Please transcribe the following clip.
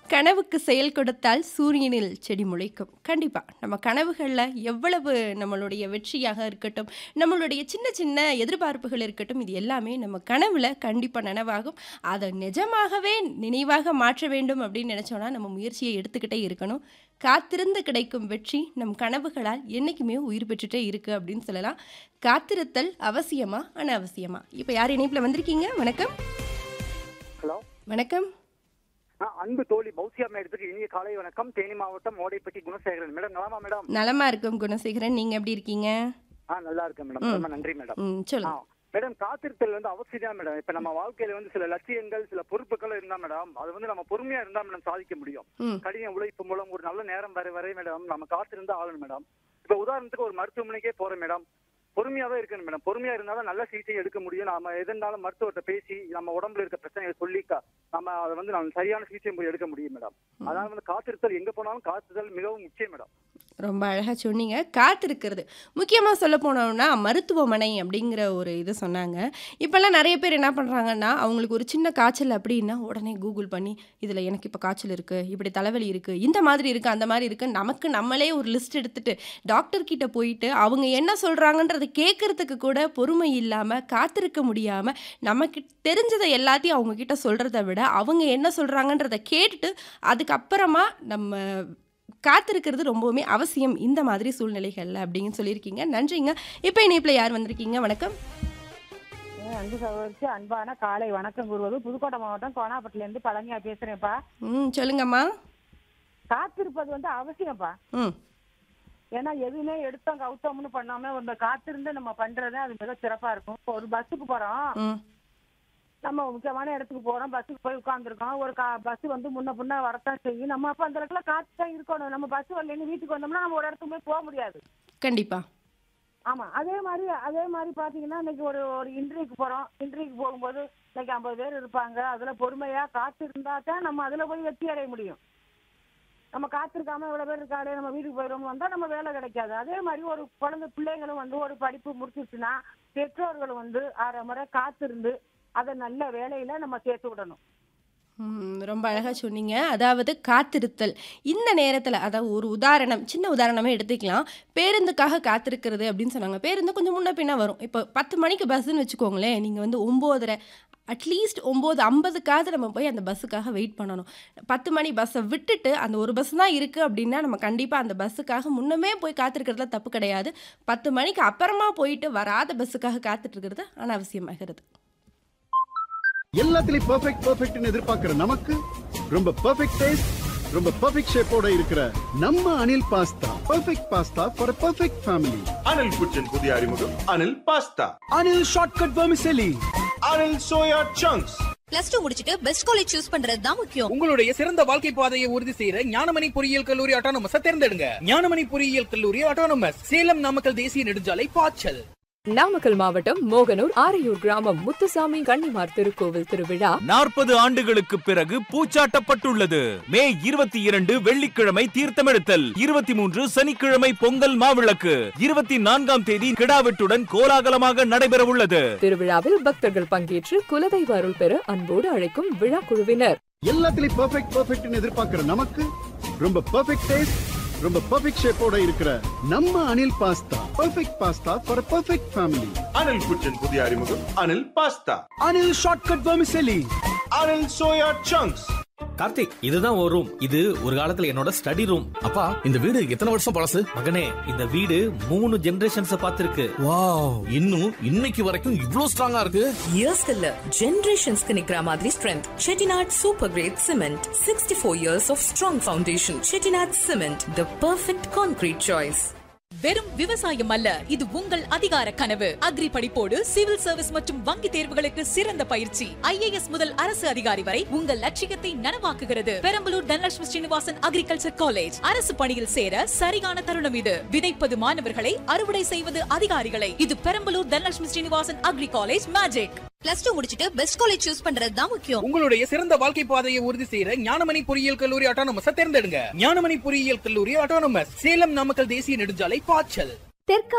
கனவுக்கு செயல் கொடுத்தால் சூரியனில் செடி முளைக்கும் கண்டிப்பா நம்ம கனவுகளில் எவ்வளவு நம்மளுடைய வெற்றியாக இருக்கட்டும் நம்மளுடைய சின்ன சின்ன எதிர்பார்ப்புகள் இருக்கட்டும் இது எல்லாமே நம்ம கனவுல கண்டிப்பாக நனவாகும் அதை நிஜமாகவே நினைவாக மாற்ற வேண்டும் அப்படின்னு நினச்சோன்னா நம்ம முயற்சியை எடுத்துக்கிட்டே இருக்கணும் காத்திருந்து கிடைக்கும் வெற்றி நம் கனவுகளால் என்றைக்குமே உயிர் பெற்றுட்டே இருக்கு அப்படின்னு சொல்லலாம் காத்திருத்தல் அவசியமா அனாவசியமா இப்போ யார் இணைப்பில் வந்திருக்கீங்க வணக்கம் ஹலோ வணக்கம் ஆ, அன்பு தோழி பௌசியா மேடத்துக்கு இனிய காலை வணக்கம் தேனி மாவட்டம் ஓடைப்பட்டி குணசேகரன் மேடம் நலமா மேடம் நலமா இருக்கும் குணசேகரன் நீங்க எப்படி இருக்கீங்க ஆ நல்லா இருக்கேன் மேடம் ரொம்ப நன்றி மேடம் ம் ஆ சொல்லுங்க மேடம் காத்திருத்தல் வந்து அவசியம் தான் மேடம் இப்ப நம்ம வாழ்க்கையில வந்து சில லட்சியங்கள் சில பொறுப்புகள் இருந்தா மேடம் அது வந்து நம்ம பொறுமையா இருந்தா மேடம் சாதிக்க முடியும் ம் கடின உழைப்பு மூலம் ஒரு நல்ல நேரம் வரை வரை மேடம் நம்ம காத்திருந்தா ஆகணும் மேடம் இப்ப உதாரணத்துக்கு ஒரு மருத்துவமனைக்கே போறோம் மேடம் பொறுமையாவே இருக்கணும் மேடம் பொறுமையா இருந்தாலும் நல்ல சிகிச்சை எடுக்க முடியும் நாம எதுனாலும் மருத்துவர்கிட்ட பேசி நம்ம உடம்புல இருக்க பிரச்சனையை சொல்லி க- நம்ம அதை வந்து நம்ம சரியான சிகிச்சை முறை எடுக்க முடியும் மேடம் அதனால வந்து காத்திருத்தல் எங்க போனாலும் காத்திருத்தல் மிகவும் முக்கியம் மேடம் ரொம்ப அழகாக சொன்னீங்க காத்திருக்கிறது முக்கியமாக சொல்ல போனோம்னா மருத்துவமனை அப்படிங்கிற ஒரு இது சொன்னாங்க இப்போல்லாம் நிறைய பேர் என்ன பண்ணுறாங்கன்னா அவங்களுக்கு ஒரு சின்ன காய்ச்சல் அப்படின்னா உடனே கூகுள் பண்ணி இதில் எனக்கு இப்போ காய்ச்சல் இருக்குது இப்படி தலைவலி இருக்குது இந்த மாதிரி இருக்குது அந்த மாதிரி இருக்குது நமக்கு நம்மளே ஒரு லிஸ்ட் எடுத்துட்டு டாக்டர் கிட்ட போயிட்டு அவங்க என்ன சொல்கிறாங்கன்றதை கேட்கறதுக்கு கூட பொறுமை இல்லாமல் காத்திருக்க முடியாமல் நமக்கு தெரிஞ்சதை எல்லாத்தையும் அவங்க கிட்ட சொல்கிறத விட அவங்க என்ன சொல்கிறாங்கன்றதை கேட்டுட்டு அதுக்கப்புறமா நம்ம காத்திருக்கிறது ரொம்பவுமே அவசியம் இந்த மாதிரி சூழ்நிலைகள்ல அப்படின்னு சொல்லியிருக்கீங்க நன்றிங்க இப்போ இணைப்பில் யார் வந்திருக்கீங்க வணக்கம் ஏன் அன்பு சகோதரிக்கு அன்பான காலை வணக்கம் கூறுவது புதுக்கோட்டை மாவட்டம் கோனாப்பட்டில இருந்து பழனியா பேசுறேன்ப்பா ம் சொல்லுங்கம்மா காத்திருப்பது வந்து அவசியம்ப்பா ம் ஏன்னா எதுவுமே எடுத்தோம் கவுத்தோம்னு பண்ணாம இந்த காத்திருந்து நம்ம பண்றது அது மிக சிறப்பா இருக்கும் இப்போ ஒரு பஸ்ஸுக்கு போறோம் ம் நம்ம முக்கியமான இடத்துக்கு போறோம் பஸ்ஸுக்கு போய் உட்காந்துருக்கோம் ஒரு கா பஸ் வந்து முன்ன பின்ன வரத்தான் செய்யும் நம்ம அப்ப அந்த இடத்துல காத்து தான் இருக்கணும் நம்ம பஸ் வரலன்னு வீட்டுக்கு வந்தோம்னா நம்ம ஒரு இடத்துக்கு போய் போக முடியாது கண்டிப்பா ஆமா அதே மாதிரி அதே மாதிரி பாத்தீங்கன்னா இன்னைக்கு ஒரு ஒரு இன்டர்வியூக்கு போறோம் இன்டர்வியூக்கு போகும்போது இன்னைக்கு ஐம்பது பேர் இருப்பாங்க அதுல பொறுமையா காத்து இருந்தா தான் நம்ம அதுல போய் வெற்றி அடைய முடியும் நம்ம காத்திருக்காம இவ்வளவு பேர் இருக்காளே நம்ம வீட்டுக்கு போயிடும் வந்தா நம்ம வேலை கிடைக்காது அதே மாதிரி ஒரு குழந்தை பிள்ளைங்களும் வந்து ஒரு படிப்பு முடிச்சிச்சுன்னா பெற்றோர்கள் வந்து அரை முறை காத்திருந்து அதை நல்ல வேலையில நம்ம சேர்த்து விடணும் ம், ரொம்ப அழகாக சொன்னீங்க அதாவது காத்திருத்தல் இந்த நேரத்தில் அதாவது ஒரு உதாரணம் சின்ன உதாரணமே எடுத்துக்கலாம் பேருந்துக்காக காத்திருக்கிறது அப்படின்னு சொன்னாங்க பேருந்து கொஞ்சம் முன்ன பின்ன வரும் இப்போ பத்து மணிக்கு பஸ்ஸுன்னு வச்சுக்கோங்களேன் நீங்கள் வந்து ஒம்போதரை அட்லீஸ்ட் ஒம்பது ஐம்பதுக்காவது நம்ம போய் அந்த பஸ்ஸுக்காக வெயிட் பண்ணணும் பத்து மணி பஸ்ஸை விட்டுட்டு அந்த ஒரு பஸ் தான் இருக்குது அப்படின்னா நம்ம கண்டிப்பாக அந்த பஸ்ஸுக்காக முன்னமே போய் காத்திருக்கிறதுல தப்பு கிடையாது பத்து மணிக்கு அப்புறமா போயிட்டு வராத பஸ்ஸுக்காக காத்துட்டு இருக்கிறது அனாவசியமாகிறது எல்லாத்துலயும் பெர்ஃபெக்ட் பெர்ஃபெக்ட்னு எதிர்பார்க்கிற நமக்கு ரொம்ப பெர்ஃபெக்ட் டேஸ்ட் ரொம்ப பெர்ஃபெக்ட் ஷேப்போட இருக்கிற நம்ம Anil pasta perfect pasta for perfect family Anil kitchen புதிய அறிமுகம் Anil pasta Anil shortcut vermicelli Anil soya chunks plus two முடிச்சிட்டு பெஸ்ட் காலேஜ் சூஸ் பண்றது தான் முக்கியம் உங்களுடைய சிறந்த வாழ்க்கை பாதையை உறுதி செய்யற ஞானமணி பொறியியல் கல்லூரி ஆட்டோனமஸ் தேர்ந்தெடுங்க ஞானமணி பொறியியல் கல்லூரி ஆட்டோனமஸ் சேலம் நாமக்கல் தேசிய நெடுஞ்சாலை பாய்ச்சல் நாமக்கல் மாவட்டம் மோகனூர் ஆரையூர் கிராமம் முத்துசாமி கன்னிமார் திருக்கோவில் திருவிழா நாற்பது ஆண்டுகளுக்கு பிறகு பூச்சாட்டப்பட்டுள்ளது மே இருபத்தி இரண்டு வெள்ளிக்கிழமை தீர்த்தமெடுத்தல் இருபத்தி மூன்று சனிக்கிழமை பொங்கல் மாவிளக்கு இருபத்தி நான்காம் தேதி கிடாவெட்டுடன் கோலாகலமாக நடைபெறவுள்ளது திருவிழாவில் பக்தர்கள் பங்கேற்று குலதெய்வ அருள் பெற அன்போடு அழைக்கும் விழா குழுவினர் எல்லாத்துலயும் பெர்ஃபெக்ட் பெர்ஃபெக்ட்னு எதிர்பார்க்கிற நமக்கு ரொம்ப பெர்ஃபெக்ட் டேஸ்ட் ரொம்ப பெர்ஃபெக்ட் ஷேப்போட இருக்கிற நம்ம Anil pasta perfect pasta for perfect family Anil kitchen புதிய அறிமுகம் Anil pasta Anil shortcut vermicelli Anil soya chunks Karthik இதுதான் ஒரு ரூம் இது ஒரு காலத்துல என்னோட ஸ்டடி ரூம் அப்பா இந்த வீடு எத்தனை வருஷம் பழசு மகனே இந்த வீடு மூணு ஜெனரேஷன்ஸ் பார்த்திருக்கு வாவ் இன்னும் இன்னைக்கு வரைக்கும் இவ்ளோ ஸ்ட்ராங்கா இருக்கு இயர்ஸ் இல்ல ஜெனரேஷன்ஸ்க்கு நிக்கிற மாதிரி strength Chettinad super great cement sixty four years of strong foundation Chettinad cement the perfect concrete choice வெறும் விவசாயம் அல்ல இது உங்கள் அதிகார கனவு அக்ரி படிப்போடு சிவில் சர்வீஸ் மற்றும் வங்கி தேர்வுகளுக்கு சிறந்த பயிற்சி ஐஏஎஸ் முதல் அரசு அதிகாரி வரை உங்கள் லட்சியத்தை நனவாக்குகிறது பெரம்பலூர் தனலட்சுமி ஸ்ரீனிவாசன் அக்ரிகல்ச்சர் காலேஜ் அரசு பணியில் சேர சரியான தருணம் இது விதைப்பது மாணவர்களை அறுவடை செய்வது அதிகாரிகளை இது Perambalur Dhanalakshmi Srinivasan agri college magic plus two முடிச்சிட்டு பெஸ்ட் காலேஜ் சூஸ் பண்றது தான் முக்கியம் உங்களுடைய சிறந்த வாழ்க்கை பாதையை உறுதி செய்யற ஞானமணி பொறியியல் கல்லூரி ஆட்டோனமஸ் தேர்ந்தெடுங்க ஞானமணி பொறியியல் கல்லூரி ஆட்டோனமஸ் சேலம் நாமக்கல் தேசிய நெடுஞ்சாலை பாய்ச்சல் தெற்கா